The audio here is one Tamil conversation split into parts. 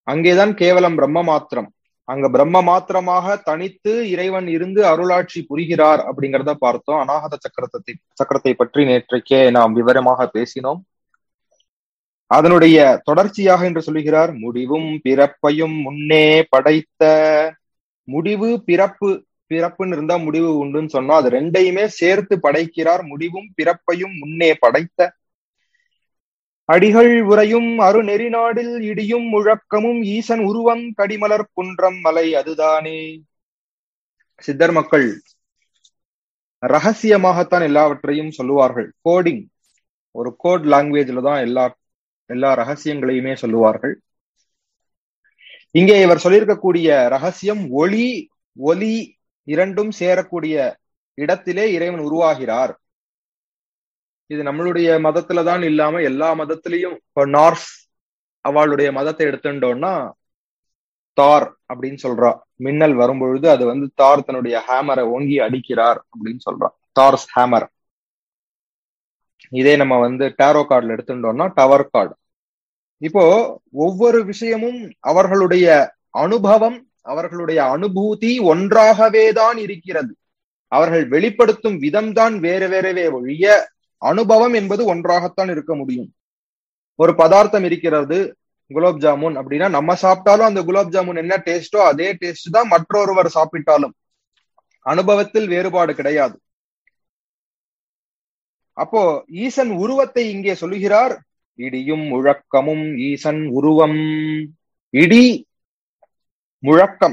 அங்கேதான் கேவலம் பிரம்ம மாத்திரம் அங்க பிரம்ம மாத்திரமாக தனித்து இறைவன் இருந்து அருளாட்சி புரிகிறார் அப்படிங்கிறத பார்த்தோம் அநாகத சக்கரத்தை சக்கரத்தை பற்றி நேற்றைக்கே நாம் விவரமாக பேசினோம் அதனுடைய தொடர்ச்சியாக என்று சொல்லுகிறார் முடிவும் பிறப்பையும் முன்னே படைத்த முடிவு பிறப்பு பிறப்புன்னு இருந்தா முடிவு உண்டுன்னு சொன்னா அது ரெண்டையுமே சேர்த்து படைக்கிறார் முடிவும் பிறப்பையும் முன்னே படைத்த அடிகள் உரையும் அரு நெறிநாடில் இடியும் முழக்கமும் ஈசன் உருவம் கடிமலர் குன்றம் மலை அதுதானே சித்தர் மக்கள் ரகசியமாகத்தான் எல்லாவற்றையும் சொல்லுவார்கள் கோடிங் ஒரு கோட் லாங்குவேஜ்ல தான் எல்லா எல்லா ரகசியங்களையுமே சொல்லுவார்கள் இங்கே இவர் சொல்லியிருக்கக்கூடிய ரகசியம் ஒளி ஒலி இரண்டும் சேரக்கூடிய இடத்திலே இறைவன் உருவாகிறார் இது நம்மளுடைய மதத்துல தான் இல்லாம எல்லா மதத்திலையும் இப்போ நார்ஸ் அவளுடைய மதத்தை எடுத்துட்டோம்னா தார் அப்படின்னு சொல்றா மின்னல் வரும்பொழுது அது வந்து தார் தன்னுடைய ஹேமரை ஓங்கி அடிக்கிறார் அப்படின்னு சொல்றா தார்ஸ் ஹேமர் இதே நம்ம வந்து டேரோ கார்டுல எடுத்துட்டோம்னா டவர் கார்டு இப்போ ஒவ்வொரு விஷயமும் அவர்களுடைய அனுபவம் அவர்களுடைய அனுபூதி ஒன்றாகவே தான் இருக்கிறது அவர்கள் வெளிப்படுத்தும் விதம்தான் வேறு வேறவே ஒழிய அனுபவம் என்பது ஒன்றாகத்தான் இருக்க முடியும் ஒரு பதார்த்தம் இருக்கிறது குலாப் ஜாமுன் அப்படின்னா நம்ம சாப்பிட்டாலும் அந்த குலாப் ஜாமுன் என்ன டேஸ்டோ அதே டேஸ்ட் தான் மற்றொருவர் சாப்பிட்டாலும் அனுபவத்தில் வேறுபாடு கிடையாது அப்போ ஈசன் உருவத்தை இங்கே சொல்லுகிறார் இடியும் முழக்கமும் ஈசன் உருவம் இடி முழக்கம்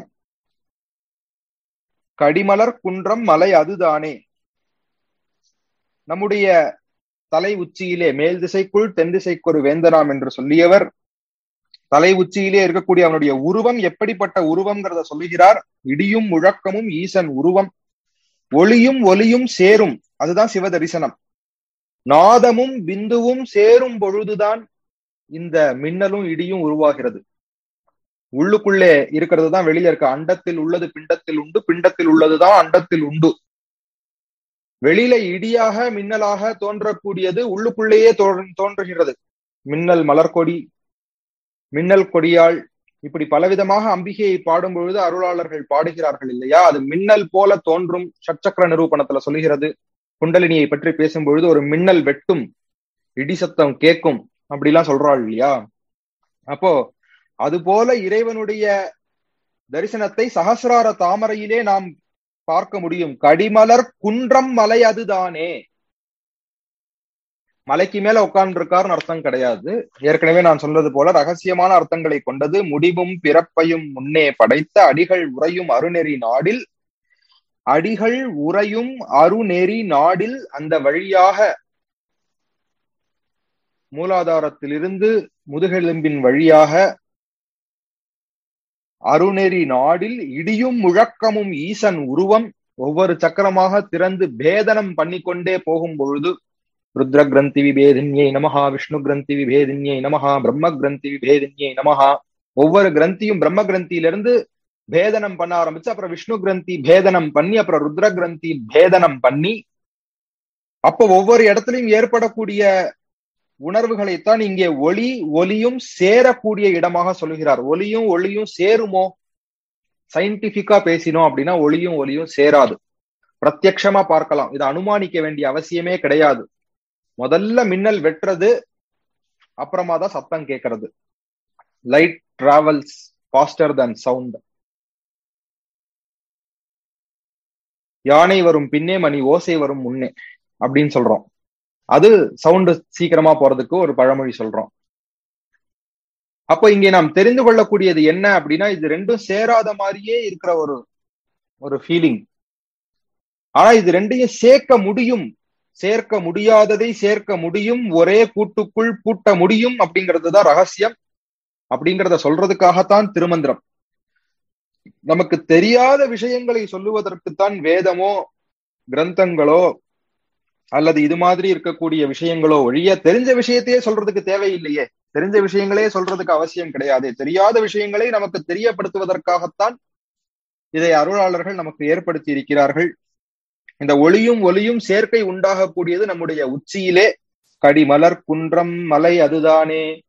கடிமலர் குன்றம் மலை அதுதானே நம்முடைய தலை உச்சியிலே மேல் திசைக்குள் தென் திசைக்கு ஒரு வேந்தனாம் என்று சொல்லியவர் தலை உச்சியிலே இருக்கக்கூடிய அவனுடைய உருவம் எப்படிப்பட்ட உருவம்ங்கிறத சொல்லுகிறார் இடியும் முழக்கமும் ஈசன் உருவம் ஒளியும் ஒலியும் சேரும் அதுதான் சிவ தரிசனம் நாதமும் பிந்துவும் சேரும் பொழுதுதான் இந்த மின்னலும் இடியும் உருவாகிறது உள்ளுக்குள்ளே இருக்கிறது தான் வெளியில இருக்க அண்டத்தில் உள்ளது பிண்டத்தில் உண்டு பிண்டத்தில் உள்ளதுதான் அண்டத்தில் உண்டு வெளியில இடியாக மின்னலாக தோன்றக்கூடியது உள்ளுக்குள்ளேயே தோன்றுகிறது மின்னல் மலர்கொடி மின்னல் கொடியாள் இப்படி பலவிதமாக அம்பிகையை பாடும் பொழுது அருளாளர்கள் பாடுகிறார்கள் இல்லையா அது மின்னல் போல தோன்றும் சச்சக்கர நிரூபணத்துல சொல்லுகிறது குண்டலினியை பற்றி பேசும் பொழுது ஒரு மின்னல் வெட்டும் இடி சத்தம் கேட்கும் அப்படிலாம் சொல்றாள் இல்லையா அப்போ அது போல இறைவனுடைய தரிசனத்தை சகசிரார தாமரையிலே நாம் பார்க்க முடியும் கடிமலர் குன்றம் மலை அதுதானே மலைக்கு மேல உட்கார்ந்து இருக்காருன்னு அர்த்தம் கிடையாது ஏற்கனவே நான் சொன்னது போல ரகசியமான அர்த்தங்களை கொண்டது முடிவும் பிறப்பையும் முன்னே படைத்த அடிகள் உறையும் அருநெறி நாடில் அடிகள் உறையும் அருநெறி நாடில் அந்த வழியாக மூலாதாரத்திலிருந்து முதுகெலும்பின் வழியாக அருநெறி நாடில் இடியும் முழக்கமும் ஈசன் உருவம் ஒவ்வொரு சக்கரமாக திறந்து பேதனம் பண்ணிக்கொண்டே போகும் பொழுது ருத்ர கிரந்தி விபேதின்யை நமஹா விஷ்ணு கிரந்தி விபேதின்யை நமஹா பிரம்ம கிரந்தி விபேதின்யை நமஹா ஒவ்வொரு கிரந்தியும் பிரம்ம கிரந்தியிலிருந்து பேதனம் பண்ண ஆரம்பிச்சு அப்புறம் விஷ்ணு கிரந்தி பேதனம் பண்ணி அப்புறம் ருத்ர கிரந்தி பேதனம் பண்ணி அப்போ ஒவ்வொரு இடத்துலையும் ஏற்படக்கூடிய உணர்வுகளைத்தான் இங்கே ஒளி ஒலியும் சேரக்கூடிய இடமாக சொல்லுகிறார் ஒலியும் ஒளியும் சேருமோ சயின்டிபிக்கா பேசினோம் அப்படின்னா ஒளியும் ஒலியும் சேராது பிரத்யக்ஷமா பார்க்கலாம் இதை அனுமானிக்க வேண்டிய அவசியமே கிடையாது முதல்ல மின்னல் வெட்டுறது அப்புறமா தான் சத்தம் கேட்கறது light travels faster than sound யானை வரும் பின்னே மணி ஓசை வரும் முன்னே அப்படின்னு சொல்றோம் அது சவுண்டு சீக்கிரமா போறதுக்கு ஒரு பழமொழி சொல்றோம் அப்போ இங்கே நாம் தெரிந்து கொள்ளக்கூடியது என்ன அப்படின்னா இது ரெண்டும் சேராத மாதிரியே இருக்கிற ஒரு ஒரு ஃபீலிங் ஆனா இது ரெண்டையும் சேர்க்க முடியும் சேர்க்க முடியாததை சேர்க்க முடியும் ஒரே கூட்டுக்குள் பூட்ட முடியும் அப்படிங்கிறது தான் ரகசியம் அப்படிங்கிறத சொல்றதுக்காகத்தான் திருமந்திரம் நமக்கு தெரியாத விஷயங்களை சொல்லுவதற்குத்தான் வேதமோ கிரந்தங்களோ அல்லது இது மாதிரி இருக்கக்கூடிய விஷயங்களோ ஒழிய தெரிஞ்ச விஷயத்தையே சொல்றதுக்கு தேவையில்லையே தெரிஞ்ச விஷயங்களே சொல்றதுக்கு அவசியம் கிடையாது தெரியாத விஷயங்களை நமக்கு தெரியப்படுத்துவதற்காகத்தான் இதை அருளாளர்கள் நமக்கு ஏற்படுத்தி இருக்கிறார்கள் இந்த ஒளியும் ஒலியும் சேர்க்கை உண்டாகக்கூடியது நம்முடைய உச்சியிலே கடிமலர் குன்றம் மலை அதுதானே